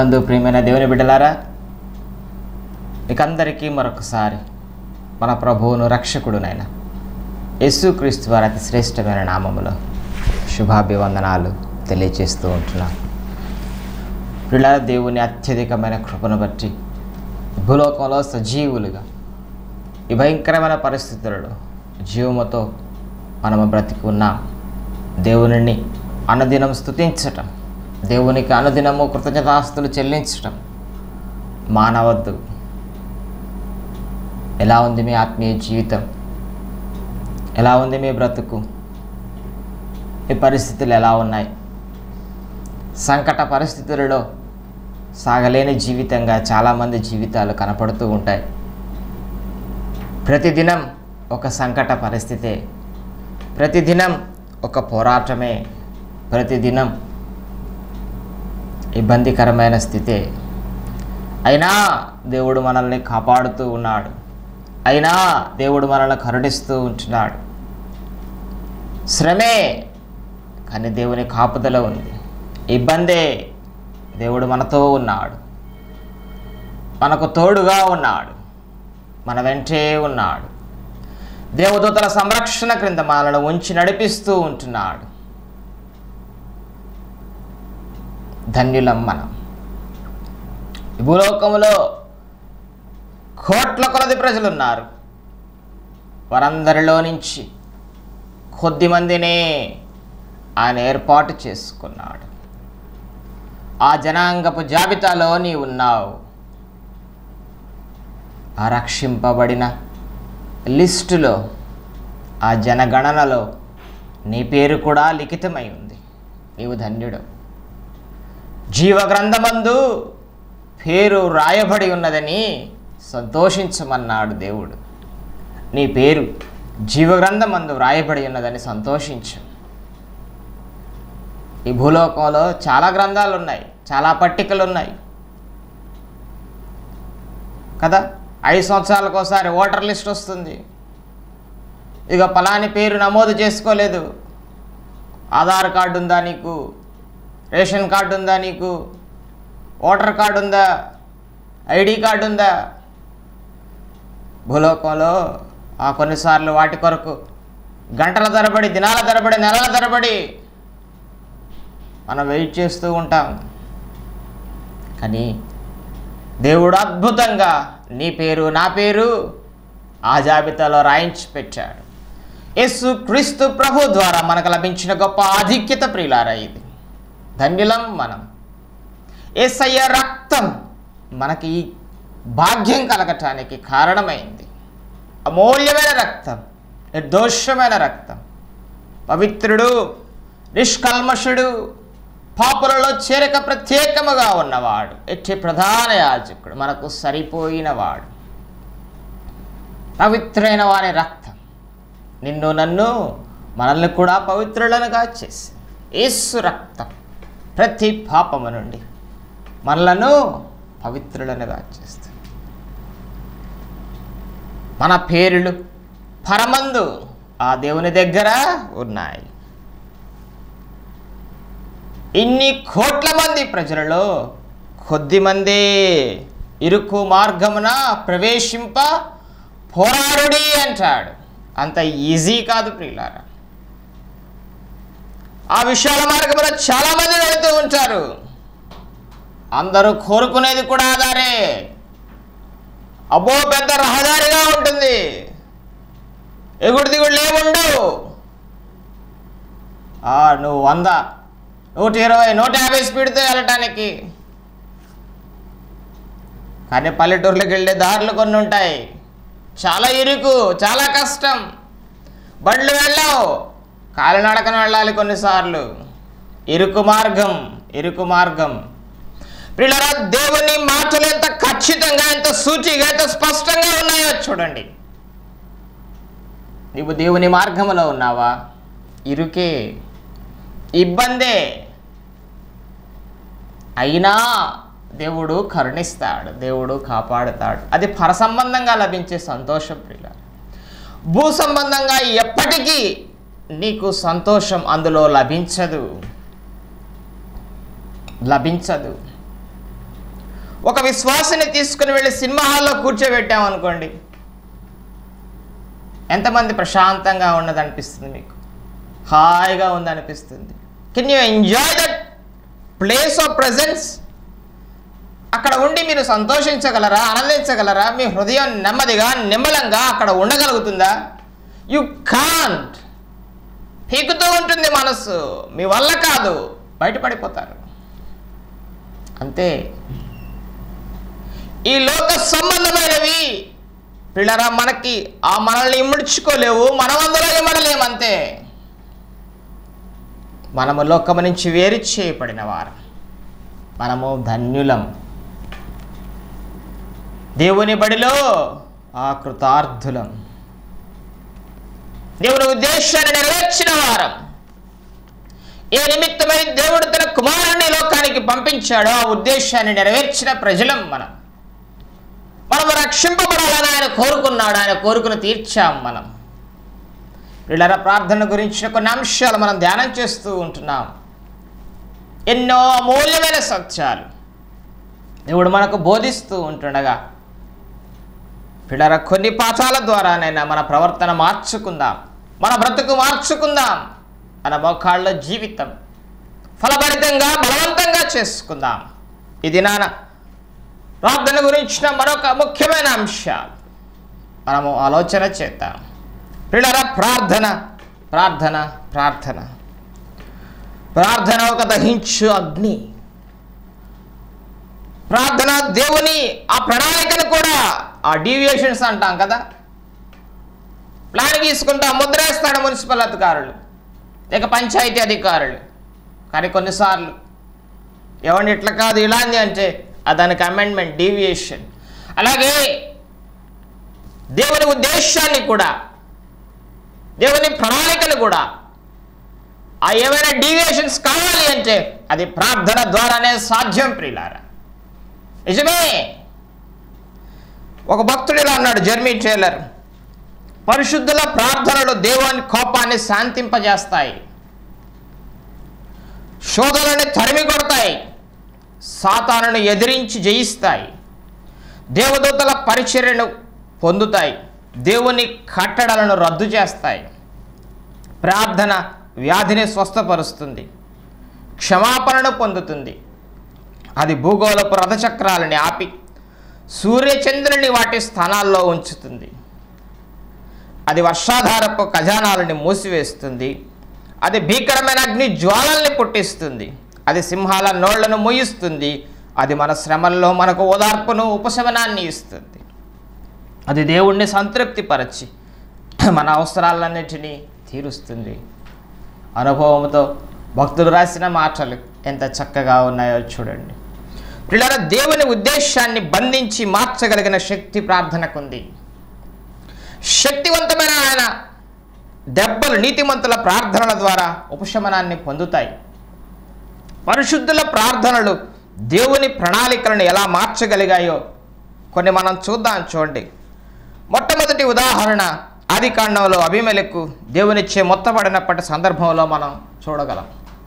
ప్రభునందు ప్రియమైన దేవుని బిడ్డలారా మీకందరికీ మరొకసారి మన ప్రభువును రక్షకుడునైన యేసుక్రీస్తు వారి అతి శ్రేష్టమైన నామములో శుభాభివందనాలు తెలియజేస్తూ ఉంటున్నాను పిల్లల దేవుని అత్యధికమైన కృపను బట్టి భూలోకంలో సజీవులుగా ఈ భయంకరమైన పరిస్థితులలో జీవముతో మనము బ్రతికి ఉన్నాం దేవునిని అనుదినం స్తుతించటం దేవునికి అనుదినము కృతజ్ఞతాస్తులు చెల్లించటం మానవద్దు ఎలా ఉంది మీ ఆత్మీయ జీవితం ఎలా ఉంది మీ బ్రతుకు మీ పరిస్థితులు ఎలా ఉన్నాయి సంకట పరిస్థితులలో సాగలేని జీవితంగా చాలామంది జీవితాలు కనపడుతూ ఉంటాయి ప్రతిదినం ఒక సంకట పరిస్థితే ప్రతిదినం ఒక పోరాటమే ప్రతిదినం ఇబ్బందికరమైన స్థితే అయినా దేవుడు మనల్ని కాపాడుతూ ఉన్నాడు అయినా దేవుడు మనల్ని కరుణిస్తూ ఉంటున్నాడు శ్రమే కానీ దేవుని కాపుదల ఉంది ఇబ్బందే దేవుడు మనతో ఉన్నాడు మనకు తోడుగా ఉన్నాడు మన వెంటే ఉన్నాడు దేవదూతల సంరక్షణ క్రింద మనల్ని ఉంచి నడిపిస్తూ ఉంటున్నాడు ధన్యులం మనం ఈ భూలోకములో కోట్ల కొలది ప్రజలు ఉన్నారు వారందరిలో నుంచి కొద్ది మందినే ఆయన ఏర్పాటు చేసుకున్నాడు ఆ జనాంగపు జాబితాలో నీ ఉన్నావు ఆ రక్షింపబడిన లిస్టులో ఆ జనగణనలో నీ పేరు కూడా లిఖితమై ఉంది నీవు ధన్యుడు జీవగ్రంథమందు పేరు రాయబడి ఉన్నదని సంతోషించమన్నాడు దేవుడు నీ పేరు జీవగ్రంథమందు వ్రాయబడి ఉన్నదని సంతోషించు ఈ భూలోకంలో చాలా గ్రంథాలు ఉన్నాయి చాలా పట్టికలు ఉన్నాయి కదా ఐదు సంవత్సరాలకు ఒకసారి ఓటర్ లిస్ట్ వస్తుంది ఇక పలాని పేరు నమోదు చేసుకోలేదు ఆధార్ కార్డు ఉందా నీకు రేషన్ కార్డు ఉందా నీకు ఓటర్ కార్డు ఉందా ఐడి కార్డు ఉందా భూలోకంలో ఆ కొన్నిసార్లు వాటి కొరకు గంటల తరబడి దినాల తరబడి నెలల తరబడి మనం వెయిట్ చేస్తూ ఉంటాం కానీ దేవుడు అద్భుతంగా నీ పేరు నా పేరు ఆ జాబితాలో రాయించి పెట్టాడు యేసు క్రీస్తు ప్రభు ద్వారా మనకు లభించిన గొప్ప ఆధిక్యత ప్రియులారా ఇది ధన్యులం మనం ఏసయ్య రక్తం మనకి ఈ భాగ్యం కలగటానికి కారణమైంది అమూల్యమైన రక్తం నిర్దోషమైన రక్తం పవిత్రుడు నిష్కల్మషుడు పాపులలో చేరిక ప్రత్యేకముగా ఉన్నవాడు ఎట్టి ప్రధాన యాజకుడు మనకు సరిపోయినవాడు పవిత్రైన వారి రక్తం నిన్ను నన్ను మనల్ని కూడా పవిత్రులనుగా చేసి యేసు రక్తం ప్రతి పాపము నుండి మనలను పవిత్రులనుగా చేస్తుంది మన పేర్లు పరమందు ఆ దేవుని దగ్గర ఉన్నాయి ఇన్ని కోట్ల మంది ప్రజలలో కొద్ది మంది ఇరుకు మార్గమున ప్రవేశింప పోరాడుడి అంటాడు అంత ఈజీ కాదు ప్రియులారా ఆ విశాల మార్గమున చాలా మంది వెళుతూ ఉంటారు అందరూ కోరుకునేది కూడా ఆధారే అబ్బో పెద్ద రహదారిగా ఉంటుంది ఎగుడు దిగుడు లేవుండు ఆ, నువ్వు వంద నూట ఇరవై నూట యాభై స్పీడ్తో వెళ్ళటానికి కానీ పల్లెటూర్లకు వెళ్ళే దారులు కొన్ని ఉంటాయి చాలా ఇరుకు చాలా కష్టం బండ్లు వెళ్ళావు కాలినడకన వెళ్ళాలి కొన్నిసార్లు ఇరుకు మార్గం ఇరుకు మార్గం పిల్లల దేవుని మాటలు ఎంత ఖచ్చితంగా ఎంత సూచిగా ఎంత స్పష్టంగా ఉన్నాయో చూడండి నీవు దేవుని మార్గంలో ఉన్నావా ఇరుకే ఇబ్బందే అయినా దేవుడు కరుణిస్తాడు దేవుడు కాపాడుతాడు అది పర సంబంధంగా లభించే సంతోషం ప్రియుల భూ సంబంధంగా ఎప్పటికీ నీకు సంతోషం అందులో లభించదు లభించదు ఒక విశ్వాసిని తీసుకుని వెళ్ళి సినిమా హాల్లో కూర్చోబెట్టామనుకోండి ఎంతమంది ప్రశాంతంగా ఉన్నది అనిపిస్తుంది మీకు హాయిగా ఉంది అనిపిస్తుంది can you enjoy that place of presence అక్కడ ఉండి మీరు సంతోషించగలరా ఆనందించగలరా మీ హృదయం నెమ్మదిగా నిమ్మలంగా అక్కడ ఉండగలుగుతుందా యు కాంట్ పీకుతూ ఉంటుంది మనస్సు మీ వల్ల కాదు బయటపడిపోతారు అంతే ఈ లోక సంబంధమైనవి పిల్లరా మనకి ఆ మనల్ని ఇమ్మడ్చుకోలేవు మనం అందులో ఇమ్మడలేము అంతే మనము లోకము నుంచి వేరు చేయబడిన వారు మనము ధన్యులం దేవుని బడిలో ఆ కృతార్థులం దేవుని ఉద్దేశాన్ని నెరవేర్చిన వారం ఏ నిమిత్తమై దేవుడు తన కుమారుని లోకానికి పంపించాడో ఆ ఉద్దేశాన్ని నెరవేర్చిన ప్రజలం మనం మనం రక్షింపబడాలని ఆయన కోరుకున్నాడు ఆయన కోరుకుని తీర్చాం మనం వీళ్ళ ప్రార్థన గురించిన కొన్ని అంశాలు మనం ధ్యానం చేస్తూ ఉంటున్నాం ఎన్నో అమూల్యమైన సత్యాలు దేవుడు మనకు బోధిస్తూ ఉంటుండగా పిల్లల కొన్ని పాఠాల ద్వారానైనా మన ప్రవర్తన మార్చుకుందాం మన బ్రతుకు మార్చుకుందాం మన మోకాళ్ళ జీవితం ఫలభరితంగా బలవంతంగా చేసుకుందాం ఇది నాన్న ప్రార్థన గురించిన మరొక ముఖ్యమైన అంశాలు మనము ఆలోచన చేద్దాం పిల్లల ప్రార్థన ప్రార్థన ప్రార్థన ప్రార్థన ఒక దహించు అగ్ని ప్రార్థన దేవుని ఆ ప్రణాళికను కూడా ఆ డీవియేషన్స్ అంటాం కదా ప్లాన్ గీసుకుంటా ముద్రేస్తాడు మున్సిపల్ అధికారులు లేక పంచాయతీ అధికారులు కానీ కొన్నిసార్లు ఎవరిని ఇట్లా కాదు ఇలాంటి అంటే ఆ దానికి అమెండ్మెంట్ డీవియేషన్ అలాగే దేవుని ఉద్దేశాన్ని కూడా దేవుని ప్రణాళికలు కూడా ఆ ఏమైనా డీవియేషన్స్ కావాలి అంటే అది ప్రార్థన ద్వారానే సాధ్యం ప్రియులారా నిజమే ఒక భక్తుడు ఇలా అన్నాడు జర్మీ టేలర్ పరిశుద్ధుల ప్రార్థనలు దేవుని కోపాన్ని శాంతింపజేస్తాయి శోధనని తరిమి కొడతాయి సాతానును ఎదిరించి జయిస్తాయి దేవదూతల పరిచర్యను పొందుతాయి దేవుని కట్టడలను రద్దు చేస్తాయి ప్రార్థన వ్యాధిని స్వస్థపరుస్తుంది క్షమాపణను పొందుతుంది అది భూగోళపు రథచక్రాలని ఆపి సూర్యచంద్రుని వాటి స్థానాల్లో ఉంచుతుంది అది వర్షాధారపు ఖజానాలని మూసివేస్తుంది అది భీకరమైన అగ్ని జ్వాలల్ని పుట్టిస్తుంది అది సింహాల నోళ్లను మూయిస్తుంది అది మన శ్రమల్లో మనకు ఓదార్పును ఉపశమనాన్ని ఇస్తుంది అది దేవుణ్ణి సంతృప్తిపరచి మన అవసరాలన్నిటినీ తీరుస్తుంది అనుభవంతో భక్తులు రాసిన మాటలు ఎంత చక్కగా ఉన్నాయో చూడండి పిల్లల దేవుని ఉద్దేశాన్ని బంధించి మార్చగలిగిన శక్తి ప్రార్థనకుంది శక్తివంతమైన ఆయన దెబ్బలు నీతిమంతుల ప్రార్థనల ద్వారా ఉపశమనాన్ని పొందుతాయి పరిశుద్ధుల ప్రార్థనలు దేవుని ప్రణాళికలను ఎలా మార్చగలిగాయో కొన్ని మనం చూద్దాం చూడండి మొట్టమొదటి ఉదాహరణ ఆది కాండంలో అభిమేలకు దేవునిచ్చే మొత్తపడినప్పటి సందర్భంలో మనం చూడగలం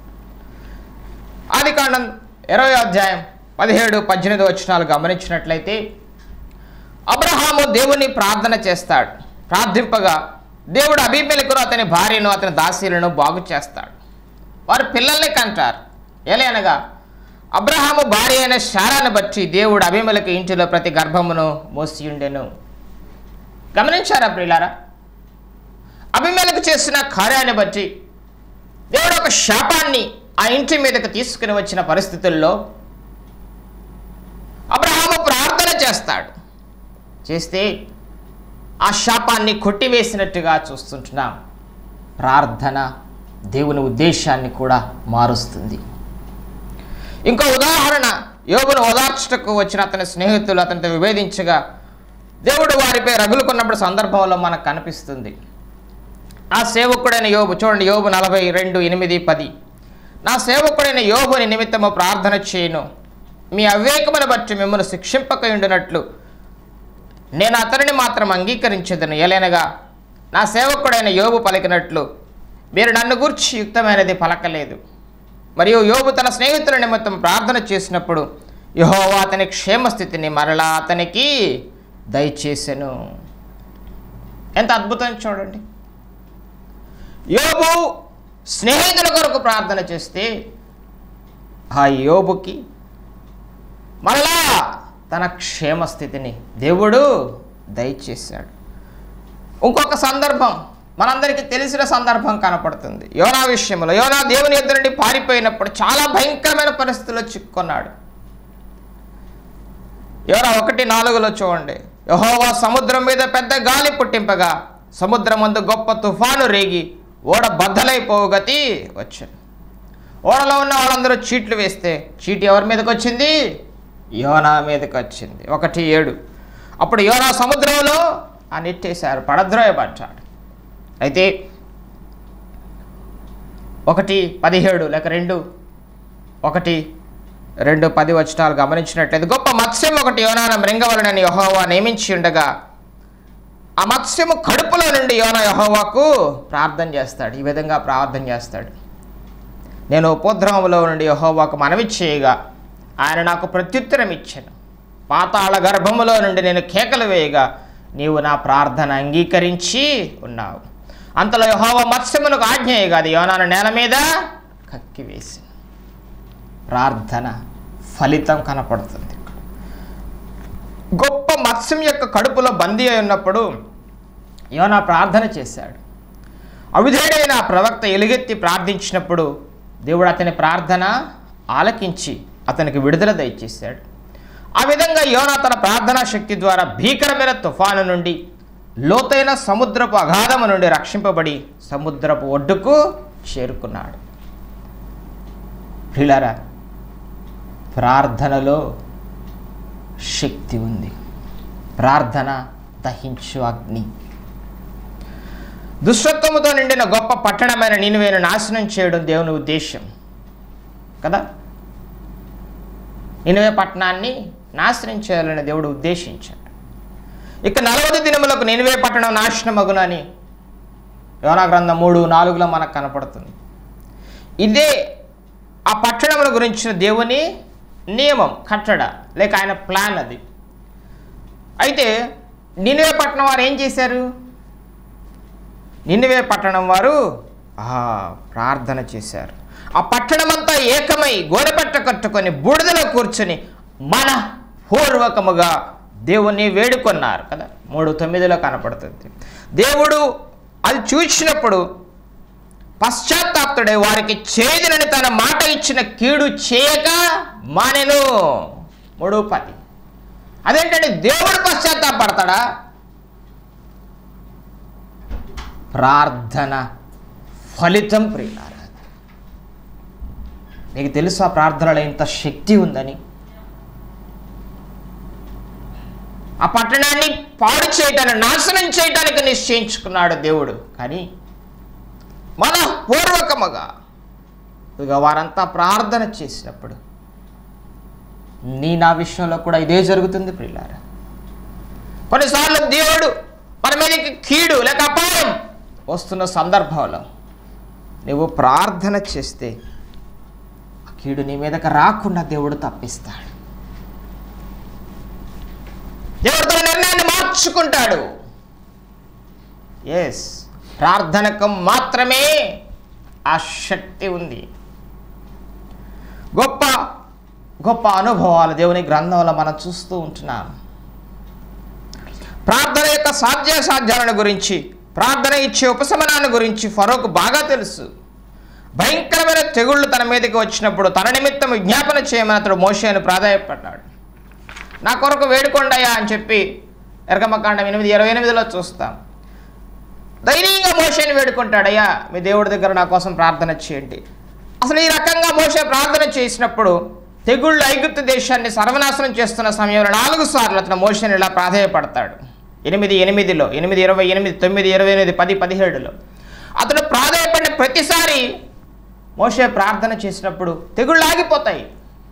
ఆది కాండం ఇరవై అధ్యాయం పదిహేడు పద్దెనిమిది వచనాలు గమనించినట్లయితే అబ్రహాము దేవుని ప్రార్థన చేస్తాడు ప్రార్థింపగా దేవుడు అభిమేలకును అతని భార్యను అతని దాసీలను బాగు చేస్తాడు వారు పిల్లల్ని కంటారు ఎలయనగా అబ్రహాము భార్య అయిన శారాను బట్టి దేవుడు అభిమేలకు ఇంటిలో ప్రతి గర్భమును మోసియుండెను గమనించారా ప్రియులారా అభిమేలకు చేసిన కార్యాన్ని బట్టి దేవుడు ఒక శాపాన్ని ఆ ఇంటి మీదకు తీసుకుని వచ్చిన పరిస్థితుల్లో అబ్రహాము ప్రార్థన చేస్తాడు చేస్తే ఆ శాపాన్ని కొట్టివేసినట్టుగా చూస్తుంటున్నాం ప్రార్థన దేవుని ఉద్దేశాన్ని కూడా మారుస్తుంది ఇంకో ఉదాహరణ యోగును ఓదార్చుటకు వచ్చిన అతని స్నేహితులు అతనితో విభేదించగా దేవుడు వారిపై రగులుకున్నప్పుడు సందర్భంలో మనకు కనిపిస్తుంది నా సేవకుడైన యోబు చూడండి యోబు నలభై రెండు ఎనిమిది పది నా సేవకుడైన యోబుని నిమిత్తము ప్రార్థన చేయను మీ అవివేకమును బట్టి మిమ్మల్ని శిక్షింపక ఉండినట్లు నేను అతనిని మాత్రం అంగీకరించదను ఎలైనగా నా సేవకుడైన యోబు పలికినట్లు మీరు నన్ను గూర్చి యుక్తమైనది పలకలేదు మరియు యోబు తన స్నేహితుల నిమిత్తం ప్రార్థన చేసినప్పుడు యహోవా అతని క్షేమస్థితిని మరలా అతనికి దయచేసెను ఎంత అద్భుతం చూడండి యోబు స్నేహితుల కొరకు ప్రార్థన చేస్తే ఆ యోబుకి మరలా తన క్షేమస్థితిని దేవుడు దయచేశాడు ఇంకొక సందర్భం మనందరికీ తెలిసిన సందర్భం కనపడుతుంది యోనా విషయంలో యోనా దేవుని ఎదురు నుండి పారిపోయినప్పుడు చాలా భయంకరమైన పరిస్థితుల్లో చిక్కుకున్నాడు యోనా ఒకటి నాలుగులో చూడండి యహోవా సముద్రం మీద పెద్ద గాలి పుట్టింపగా సముద్రం ముందు గొప్ప తుఫాను రేగి ఓడ బద్దలైపోగతి వచ్చాను ఓడలో ఉన్న వాళ్ళందరూ చీట్లు వేస్తే చీటి ఎవరి మీదకి వచ్చింది యోనా మీదకి వచ్చింది ఒకటి ఏడు అప్పుడు యోనా సముద్రంలో ఆ నెట్టేశారు పడద్రోయబడ్డాడు అయితే ఒకటి పదిహేడు లేక రెండు ఒకటి రెండు పది వచనాలు గమనించినట్లయితే గొప్ప మత్స్యం ఒకటి యోనాన మృంగవలనని యహోవా నియమించి ఉండగా ఆ మత్స్యము కడుపులో నుండి యోన యహోవాకు ప్రార్థన చేస్తాడు ఈ విధంగా ప్రార్థన చేస్తాడు నేను ఉపద్రవంలో నుండి యహోవాకు మనవి చేయగా ఆయన నాకు ప్రత్యుత్తరం ఇచ్చాను పాతాళ గర్భములో నుండి నేను కేకలు వేయగా నీవు నా ప్రార్థన అంగీకరించి ఉన్నావు అంతలో యహోవ మత్స్యమునకు ఆజ్ఞేయగా అది యోనాను నేల మీద కక్కివేసి ప్రార్థన ఫలితం కనపడుతుంది గొప్ప మత్స్యం యొక్క కడుపులో బందీ అయి ఉన్నప్పుడు యోనా ప్రార్థన చేశాడు అవిధేయుడైన ఆ ప్రవక్త ఎలుగెత్తి ప్రార్థించినప్పుడు దేవుడు అతని ప్రార్థన ఆలకించి అతనికి విడుదల దయచేశాడు ఆ విధంగా యోనా తన ప్రార్థనా శక్తి ద్వారా భీకరమైన తుఫాను నుండి లోతైన సముద్రపు అగాధము నుండి రక్షింపబడి సముద్రపు ఒడ్డుకు చేరుకున్నాడు ప్రిలారా ప్రార్థనలో శక్తి ఉంది ప్రార్థన దహించు అగ్ని దుష్టత్వముతో నిండిన గొప్ప పట్టణమైన నినువేను నాశనం చేయడం దేవుని ఉద్దేశం కదా నినువే పట్టణాన్ని నాశనం చేయాలని దేవుడు ఉద్దేశించాడు ఇక నలభై దినములకు నినువే పట్టణం నాశనమగునని యోనా గ్రంథం మూడు నాలుగులో మనకు కనపడుతుంది ఇదే ఆ పట్టణముల గురించిన దేవుని నియమం కట్టడ లేక ఆయన ప్లాన్ అది అయితే నినువే పట్టణం వారు ఏం చేశారు నిన్నవే పట్టణం వారు ఆ ప్రార్థన చేశారు ఆ పట్టణమంతా ఏకమై గోడపట్ట కట్టుకొని బూడిదలో కూర్చొని మన పూర్వకముగా దేవుణ్ణి వేడుకొన్నారు కదా మూడు తొమ్మిదిలో కనపడుతుంది దేవుడు అది చూసినప్పుడు పశ్చాత్తాప్తుడై వారికి చేదునని తన మాట ఇచ్చిన కీడు చేయక మానెను మూడు పది అదేంటంటే దేవుడు పశ్చాత్తాపడతాడా ప్రార్థన ఫలితం ప్రియులారా మీకు తెలుసు ఆ ప్రార్థనలో ఇంత శక్తి ఉందని ఆ పట్టణాన్ని పాడు చేయటానికి నాశనం చేయటానికి నిశ్చయించుకున్నాడు దేవుడు కానీ మన పూర్వకముగా ఇక వారంతా ప్రార్థన చేసినప్పుడు నీ నా విషయంలో కూడా ఇదే జరుగుతుంది ప్రియులారా కొన్నిసార్లు దేవుడు మన మీదకి కీడు లేక అపాయం వస్తున్న సందర్భంలో నువ్వు ప్రార్థన చేస్తే ఆ కీడు నీ మీదకి రాకుండా దేవుడు తప్పిస్తాడు దేవుడు తన నిర్ణయాన్ని మార్చుకుంటాడు ఎస్ ప్రార్థనకు మాత్రమే ఆ శక్తి ఉంది గొప్ప గొప్ప అనుభవాలు దేవుని గ్రంథంలో మనం చూస్తూ ఉంటున్నాం ప్రార్థన యొక్క సాధ్యాసాధ్యాలను గురించి ప్రార్థన ఇచ్చే ఉపశమనాన్ని గురించి ఫరోకు బాగా తెలుసు భయంకరమైన తెగుళ్ళు తన మీదకి వచ్చినప్పుడు తన నిమిత్తం విజ్ఞాపన చేయమని అతడు మోషేను ప్రాధాయపడ్డాడు నా కొరకు వేడుకొండయా అని చెప్పి ఎరగమకాండం ఎనిమిది ఇరవై ఎనిమిదిలో చూస్తాం ధైర్యంగా మోషేని వేడుకుంటాడయ్యా మీ దేవుడి దగ్గర నా కోసం ప్రార్థన చేయండి అసలు ఈ రకంగా మోషే ప్రార్థన చేసినప్పుడు తెగుళ్ళు ఐగుప్తు దేశాన్ని సర్వనాశనం చేస్తున్న సమయంలో నాలుగు సార్లు అతను మోషేని ఇలా ప్రాధాయపడతాడు ఎనిమిది ఎనిమిదిలో ఎనిమిది ఇరవై ఎనిమిది తొమ్మిది ఇరవై ఎనిమిది పది పదిహేడులో అతను ప్రాధాయపడిన ప్రతిసారి మోషే ప్రార్థన చేసినప్పుడు తెగుళ్ళు ఆగిపోతాయి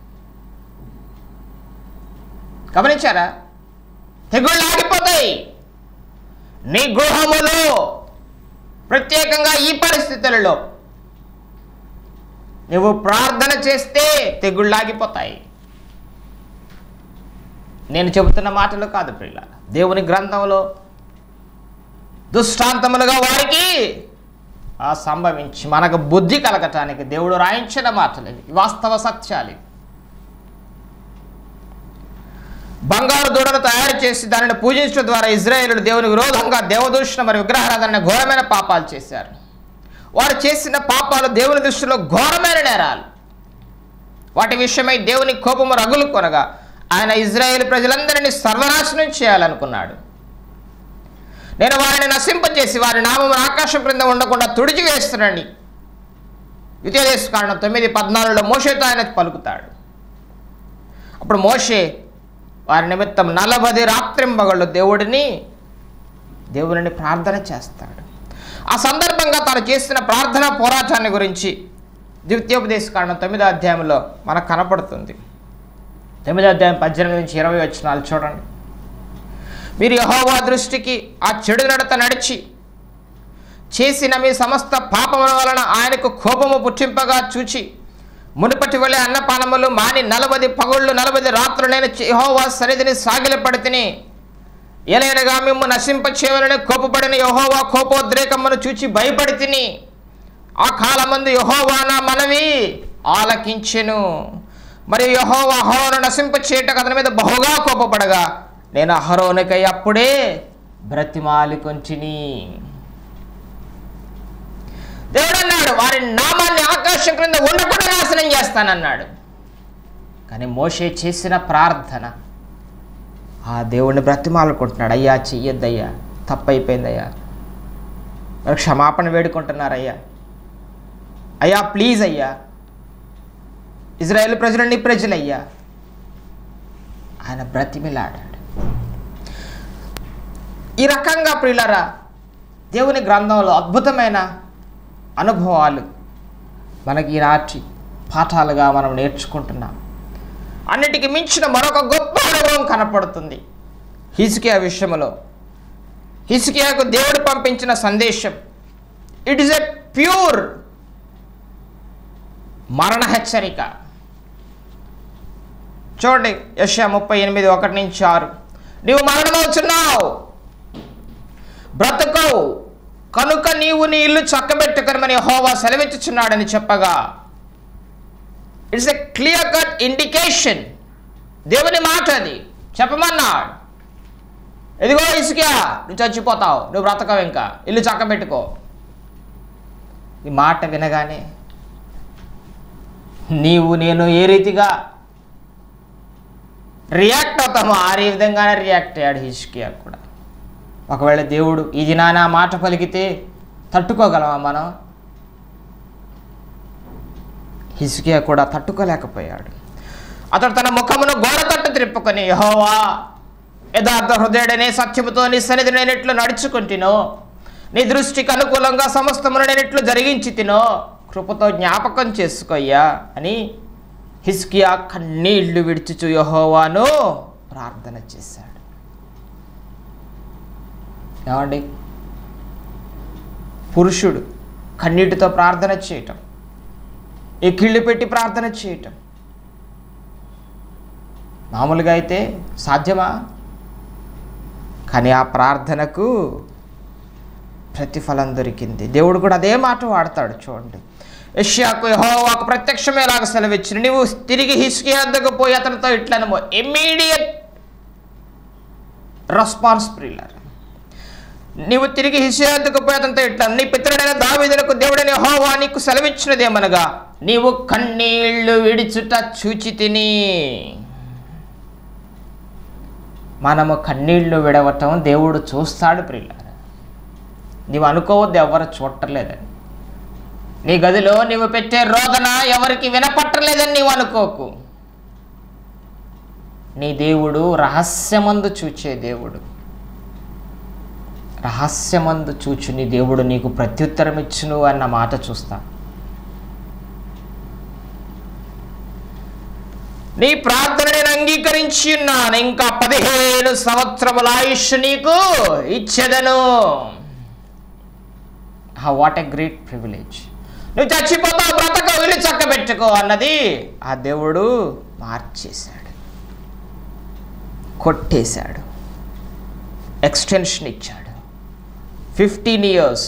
గమనించారా తెగుళ్ళు ఆగిపోతాయి నీ గృహములో ప్రత్యేకంగా ఈ పరిస్థితులలో నువ్వు ప్రార్థన చేస్తే తెగుళ్ళు ఆగిపోతాయి నేను చెబుతున్న మాటలు కాదు ప్రియుల దేవుని గ్రంథంలో దుష్టాంతములుగా వారికి ఆ సంభవించి మనకు బుద్ధి కలగటానికి దేవుడు రాయించిన మాటలు ఇవి. వాస్తవ సత్యాలు ఇవి. బంగారు దూడను తయారు చేసి దానిని పూజించడం ద్వారా ఇజ్రాయేలుడు దేవుని విరోధంగా దేవదూషణ మరియు విగ్రహారాధన ఘోరమైన పాపాలు చేశారు వారు చేసిన పాపాలు దేవుని దృష్టిలో ఘోరమైన నేరాలు వాటి విషయమై దేవుని కోపము రగులు కొనగా ఆయన ఇజ్రాయేల్ ప్రజలందరినీ సర్వనాశనం చేయాలనుకున్నాడు నేను వారిని నశింపజేసి వారి నామం ఆకాశం క్రింద ఉండకుండా తుడిచి వేస్తున్నాను విద్యాదేశ కారణం తొమ్మిది పద్నాలుగులో మోషేతో ఆయన పలుకుతాడు అప్పుడు మోషే వారి నిమిత్తం నలభై రాత్రింబగళ్ళు దేవుడిని దేవుడిని ప్రార్థన చేస్తాడు ఆ సందర్భంగా తాను చేసిన ప్రార్థన పోరాటాన్ని గురించి ద్వితీయోపదేశ కారణం తొమ్మిదో అధ్యాయంలో మనకు కనపడుతుంది తొమ్మిదో అధ్యాయం పద్దెనిమిది నుంచి ఇరవై వచ్చినాలు చూడండి మీరు యహోవా దృష్టికి ఆ చెడు నడత నడిచి చేసిన మీ సమస్త పాపముల వలన ఆయనకు కోపము పుట్టింపగా చూచి మునుపటి వలె అన్నపానములు మాని నలభై పగుళ్ళు నలభై రాత్రులు నేను యహోవా సన్నిధిని సాగిలపడితిని ఎలైనగా మేము నశింపచేయాలని కోపపడిన యహోవా కోపోద్రేకమును చూచి భయపడి తిని ఆ కాలమందు యహోవా నా మనవి ఆలకించెను మరియు యహోవా అహరోను నశింపచేయటకు అతని మీద బహుగా కోపపడగా నేను అహరోనికై అప్పుడే బ్రతిమాలి కొంచిని దేవుడు అన్నాడు వారి నామాన్ని ఆకాశం క్రింద ఉండకుండా నాశనం చేస్తానన్నాడు కానీ మోషే చేసిన ప్రార్థన ఆ దేవుణ్ణి బ్రతిమాలుకుంటున్నాడు అయ్యా చెయ్యొద్దయ్యా తప్పైపోయిందయ్యా మరి క్షమాపణ వేడుకుంటున్నారయ్యా అయ్యా ప్లీజ్ అయ్యా ఇజ్రాయేల్ ప్రజలు నీ ప్రజలయ్యా ఆయన బ్రతిమిలాడాడు ఈ రకంగా ప్రియులరా దేవుని గ్రంథంలో అద్భుతమైన అనుభవాలు మనకి ఈనాటి పాఠాలుగా మనం నేర్చుకుంటున్నాం అన్నిటికీ మించిన మరొక గొప్ప అనుభవం కనపడుతుంది హిస్కియా విషయంలో హిస్కియాకు దేవుడు పంపించిన సందేశం ఇట్ ఇస్ ఎ ప్యూర్ మరణ హెచ్చరిక చూడండి యశ ముప్పై ఎనిమిది ఒకటి నుంచి ఆరు నీవు మరణమవుతున్నావు బ్రతకవు కనుక నీవు నీ ఇల్లు చక్కబెట్టుకరమని హోవా సెలవిచ్చుచున్నాడని చెప్పగా it's a clear cut indication దేవుని మాట అది చెప్పమన్నాడు ఎదిగో ఇసుక నువ్వు చచ్చిపోతావు నువ్వు బ్రతకవు ఇంకా ఇల్లు చక్కబెట్టుకో ఈ మాట వినగానే నీవు నేను ఏ రీతిగా రియాక్ట్ అవుతామో ఆ విధంగానే రియాక్ట్ అయ్యాడు హిస్కియా కూడా ఒకవేళ దేవుడు ఈ దినాన ఆ మాట పలికితే తట్టుకోగలమా మనం హిస్కియా కూడా తట్టుకోలేకపోయాడు అతడు తన ముఖమును గోడ తట్టు త్రిప్పుకొని యహోవా యథార్థ హృదయుడనే సత్యముతో నీ సన్నిధి నేను ఎట్లు నడుచుకుంటునో నీ దృష్టికి అనుకూలంగా సమస్తమును నేను ఎట్లు జరిగించి తినో కృపతో జ్ఞాపకం చేసుకోయ్యా అని హిస్కియా కన్నీళ్లు విడిచుచు యహోవాను ప్రార్థన చేశాడు ఏమండి పురుషుడు కన్నీటితో ప్రార్థన చేయటం ఎక్కిళ్ళు పెట్టి ప్రార్థన చేయటం మామూలుగా అయితే సాధ్యమా కానీ ఆ ప్రార్థనకు ప్రతిఫలం దొరికింది దేవుడు కూడా అదే మాట వాడతాడు చూడండి యష్యాకు యెహోవాకు ప్రత్యక్షమేలాగా సెలవిచ్చిన నీవు తిరిగి హిస్కి వద్దకు పోయి అతనితో ఇట్లనమో ఇమ్మీడియట్ రెస్పాన్స్ ప్రిల్లర్ నీవు తిరిగి హిస్యాద్దకు పోయి అతనితో ఇట్లా నీ పితరుడైన దావీదులకు దేవుడైన యెహోవా నీకు సెలవిచ్చినదేమనగా నీవు కన్నీళ్లు విడిచుట చూచి తిని మనము కన్నీళ్లు విడవటం దేవుడు చూస్తాడు ప్రియులారా నీవు అనుకోవద్దు ఎవరు చూడలేదని నీ గదిలో నీవు పెట్టే రోదన ఎవరికి వినపట్టలేదని నీవు అనుకోకు నీ దేవుడు రహస్యమందు చూచే దేవుడు రహస్యమందు చూచు నీ దేవుడు నీకు ప్రత్యుత్తరం ఇచ్చును అన్న మాట చూస్తా నీ ప్రార్థన నేను అంగీకరించి ఉన్నాను ఇంకా పదిహేను సంవత్సరముల ఆయుష్ నీకు ఇచ్చేదను వాట్ ఎ గ్రేట్ ప్రివిలేజ్ నువ్వు చచ్చిపోతావు బ్రతక వెళ్ళి చక్కబెట్టుకో అన్నది ఆ దేవుడు మార్చేశాడు కొట్టేశాడు ఎక్స్టెన్షన్ ఇచ్చాడు ఫిఫ్టీన్ ఇయర్స్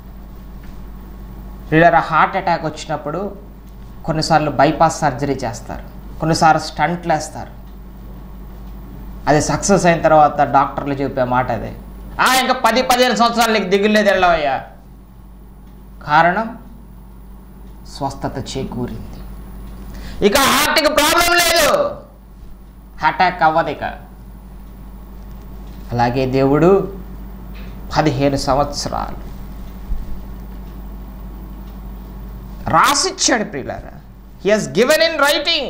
వీళ్ళ హార్ట్ అటాక్ వచ్చినప్పుడు కొన్నిసార్లు బైపాస్ సర్జరీ చేస్తారు కొన్నిసార్లు స్టంట్లు వేస్తారు అది సక్సెస్ అయిన తర్వాత డాక్టర్లు చెప్పే మాట అదే "ఆ, ఇంకా పది పదిహేను సంవత్సరాలు నీకు దిగులేదు వెళ్ళవయ్యా కారణం స్వస్థత చేకూరింది ఇక హార్ట్కి ప్రాబ్లం లేదు అటాక్ అవ్వదు ఇక అలాగే దేవుడు పదిహేను సంవత్సరాలు రాసిచ్చాడు ప్రియులారా he has given in writing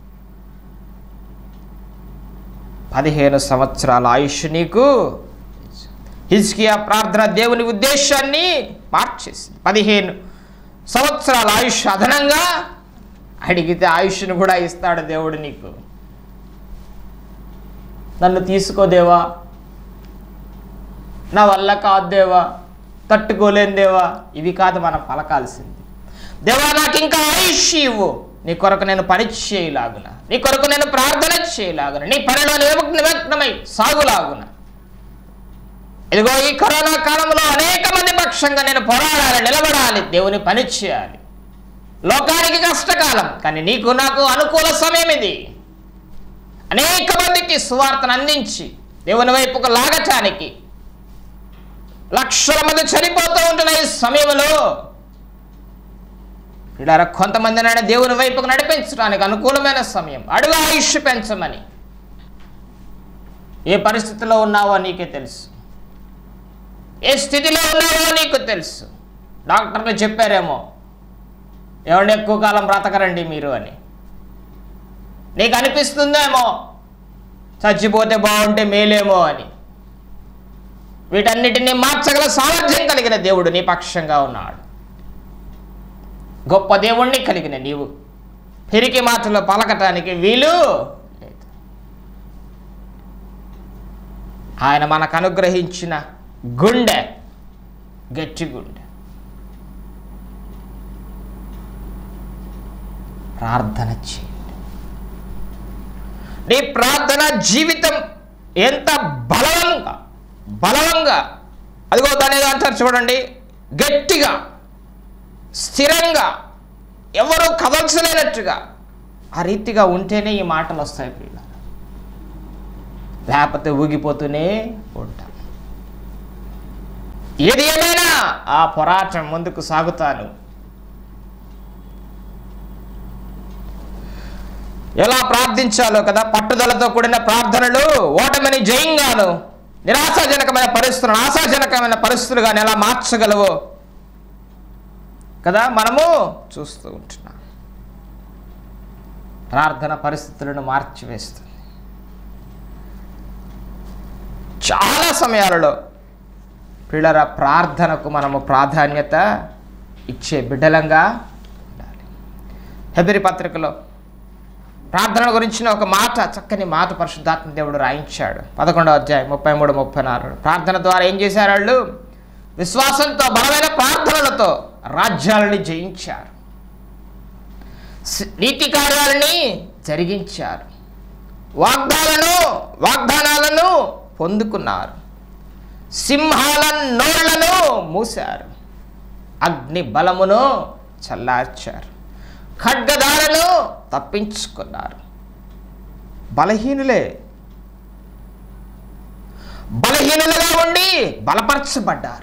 పదిహేను సంవత్సరాల ఆయుష్ నీకు హిజ్కియా ప్రార్థన దేవుని ఉద్దేశాన్ని మార్చేసింది పదిహేను సంవత్సరాల ఆయుష్ అదనంగా అడిగితే ఆయుష్ను కూడా ఇస్తాడు దేవుడు నీకు నన్ను తీసుకో దేవా నా వల్ల కాదు దేవా తట్టుకోలేను దేవా ఇవి కాదు మనం పలకాల్సింది దేవా నాకు ఇంకా ఆయుష్ ఇవ్వు నీ కొరకు నేను పని చేయలాగున నీ కొరకు నేను ప్రార్థన చేయలాగున నీ పనిలో నిమగ్న- నిమగ్నమై సాగులాగున ఇదిగో ఈ కరోనా కాలంలో అనేక మంది పక్షంగా నేను పోరాడాలి నిలబడాలి దేవుని పని చేయాలి లోకానికి కష్టకాలం కానీ నీకు నాకు అనుకూల సమయం ఇది అనేక మందికి సువార్తను అందించి దేవుని వైపుకు లాగటానికి లక్షల మంది చనిపోతూ ఉంటున్న ఈ సమయంలో ఇలా కొంతమంది నాయన దేవుని వైపుకు నడిపించడానికి అనుకూలమైన సమయం అడుగు ఆయుష్ పెంచమని ఏ పరిస్థితిలో ఉన్నావో నీకే తెలుసు ఏ స్థితిలో ఉన్నావో నీకు తెలుసు డాక్టర్లు చెప్పారేమో ఎవరిని ఎక్కువ కాలం బ్రతకరండి మీరు అని నీకు అనిపిస్తుందేమో చచ్చిపోతే బాగుంటే మేలేమో అని వీటన్నిటిని మార్చగల సామర్థ్యం కలిగిన దేవుడు నీ పక్షంగా ఉన్నాడు గొప్ప దేవుణ్ణి కలిగిన నీవు పిరికి మాటలు పలకటానికి వీలు లేదు ఆయన మనకు అనుగ్రహించిన గుండె గట్టి గుండె ప్రార్థన చేయండి నీ ప్రార్థన జీవితం ఎంత బలవంగా బలవంగా అదిగో దాని ఏదో అంటారు చూడండి గట్టిగా స్థిరంగా ఎవరు కదల్చలేనట్టుగా ఆ రీతిగా ఉంటేనే ఈ మాటలు వస్తాయి పిల్ల లేకపోతే ఊగిపోతూనే ఉంటాం ఏది ఏమైనా ఆ పోరాటం ముందుకు సాగుతాను ఎలా ప్రార్థించాలో కదా పట్టుదలతో కూడిన ప్రార్థనలు ఓటమిని జయంగాను నిరాశాజనకమైన పరిస్థితులను ఆశాజనకమైన పరిస్థితులుగా ఎలా మార్చగలవో కదా మనము చూస్తూ ఉంటున్నాం ప్రార్థన పరిస్థితులను మార్చివేస్తుంది చాలా సమయాలలో పిల్లల ప్రార్థనకు మనము ప్రాధాన్యత ఇచ్చే బిడ్డలంగా ఉండాలి హెబిరి పత్రికలో ప్రార్థన గురించిన ఒక మాట చక్కని మాట పరిశుద్ధాత్మ దేవుడు రాయించాడు పదకొండవ అధ్యాయం ముప్పై మూడు ముప్పై నాలుగు ప్రార్థన ద్వారా ఏం చేశారు వాళ్ళు విశ్వాసంతో బలమైన ప్రార్థనలతో రాజ్యాలని జయించారు సి- నీతి కార్యాలని జరిగించారు వాగ్దాలను వాగ్దానాలను పొందుకున్నారు సింహాల నోళ్లను మూశారు అగ్ని బలమును చల్లార్చారు ఖడ్గదాలను తప్పించుకున్నారు బలహీనులే బలహీనులుగా ఉండి బలపరచబడ్డారు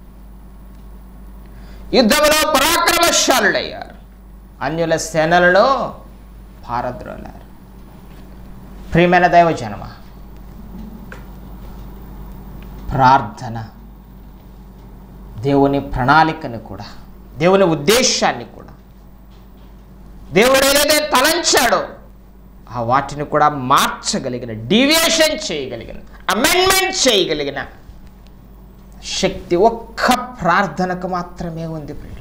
యుద్ధంలో పరాక్రమశాలుడయ్యారు అన్యుల సేనలను పారద్రోలారు ప్రియమైన దైవ జనమ ప్రార్థన దేవుని ప్రణాళికను కూడా దేవుని ఉద్దేశాన్ని కూడా దేవుడు ఏదైతే తలంచాడో ఆ వాటిని కూడా మార్చగలిగిన డీవియేషన్ చేయగలిగిన అమెండ్మెంట్ చేయగలిగిన శక్తి ఒక్క ప్రార్థనకు మాత్రమే ఉంది ప్రియుల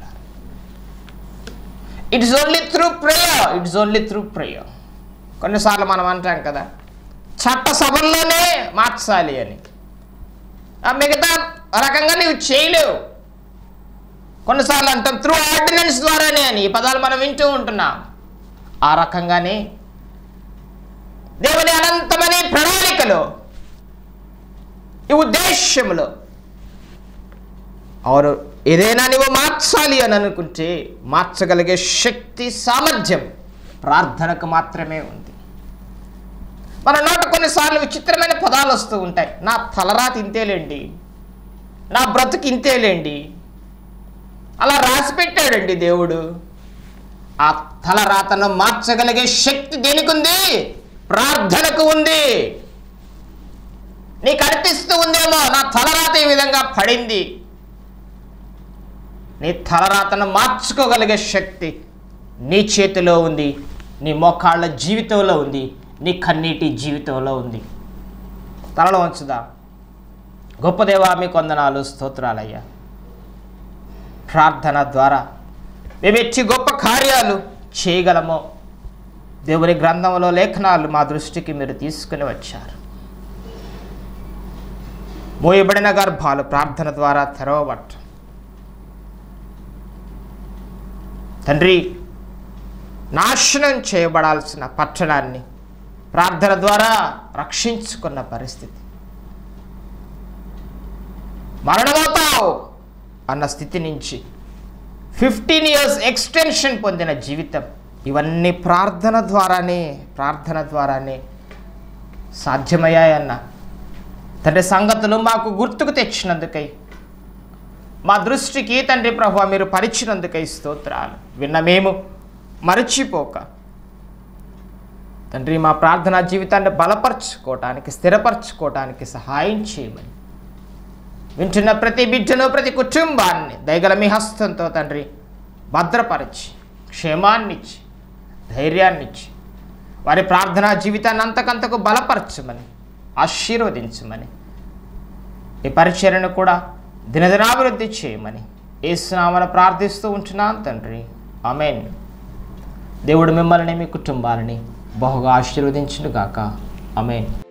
it's only through prayer it's only through prayer కొన్నిసార్లు మనం అంటాం కదా చట్టసభల్లోనే మార్చాలి అని ఆ మిగతా రకంగా నీవు చేయలేవు కొన్నిసార్లు అంటాం త్రూ ఆర్డినెన్స్ ద్వారానే అని ఈ పదాలు మనం వింటూ ఉంటున్నాం ఆ రకంగానే దేవుని అనంతమైన ఈ ప్రణాళికలో ఈ ఉద్దేశ్యంలో అవును ఏదైనా నువ్వు మార్చాలి అని అనుకుంటే మార్చగలిగే శక్తి సామర్థ్యం ప్రార్థనకు మాత్రమే ఉంది మన నోట కొన్నిసార్లు విచిత్రమైన పదాలు వస్తూ ఉంటాయి నా తలరాతి ఇంతేలేండి నా బ్రతుకు ఇంతేలేండి అలా రాసి పెట్టాడండి దేవుడు ఆ తలరాతను మార్చగలిగే శక్తి దేనికి ఉంది ప్రార్థనకు ఉంది నీకు అనిపిస్తూ ఉందేమో నా తలరాత ఈ విధంగా పడింది నీ తలరాతను మార్చుకోగలిగే శక్తి నీ చేతిలో ఉంది నీ మోకాళ్ళ జీవితంలో ఉంది నీ కన్నీటి జీవితంలో ఉంది తలలో ఉంచుదా గొప్ప దేవా మీ కొందనాలు స్తోత్రాలయ్యా ప్రార్థన ద్వారా మేము ఎట్టి గొప్ప కార్యాలు చేయగలమో దేవుని గ్రంథంలో లేఖనాలు మా దృష్టికి మీరు తీసుకుని వచ్చారు మోయబడిన గర్భాలు ప్రార్థన ద్వారా తెరవబట్ట తండ్రి నాశనం చేయబడాల్సిన పట్టణాన్ని ప్రార్థన ద్వారా రక్షించుకున్న పరిస్థితి మరణమవుతావు అన్న స్థితి నుంచి ఫిఫ్టీన్ ఇయర్స్ ఎక్స్టెన్షన్ పొందిన జీవితం ఇవన్నీ ప్రార్థన ద్వారానే ప్రార్థన ద్వారానే సాధ్యమయ్యాయన్న తండ్రి సంగతులు మాకు గుర్తుకు తెచ్చినందుకై మా దృష్టికి తండ్రి ప్రభు మీరు పరిచినందుకై స్తోత్రాలు విన్న మేము మరచిపోక తండ్రి మా ప్రార్థనా జీవితాన్ని బలపరచుకోవటానికి స్థిరపరచుకోవటానికి సహాయం చేయమని వింటున్న ప్రతి బిడ్డను ప్రతి కుటుంబాన్ని దయగల మీ హస్తంతో తండ్రి భద్రపరిచి క్షేమాన్నిచ్చి ధైర్యాన్నిచ్చి వారి ప్రార్థనా జీవితాన్ని అంతకంతకు బలపరచమని ఆశీర్వదించమని ఈ పరిచర్యను కూడా దినదినాభివృద్ధి చేయమని ఏసునామన ప్రార్థిస్తూ ఉంటున్నాను తండ్రి ఆమెన్ దేవుడు మిమ్మల్ని మీ కుటుంబాలని బహుగా ఆశీర్వదించును గాక ఆమెన్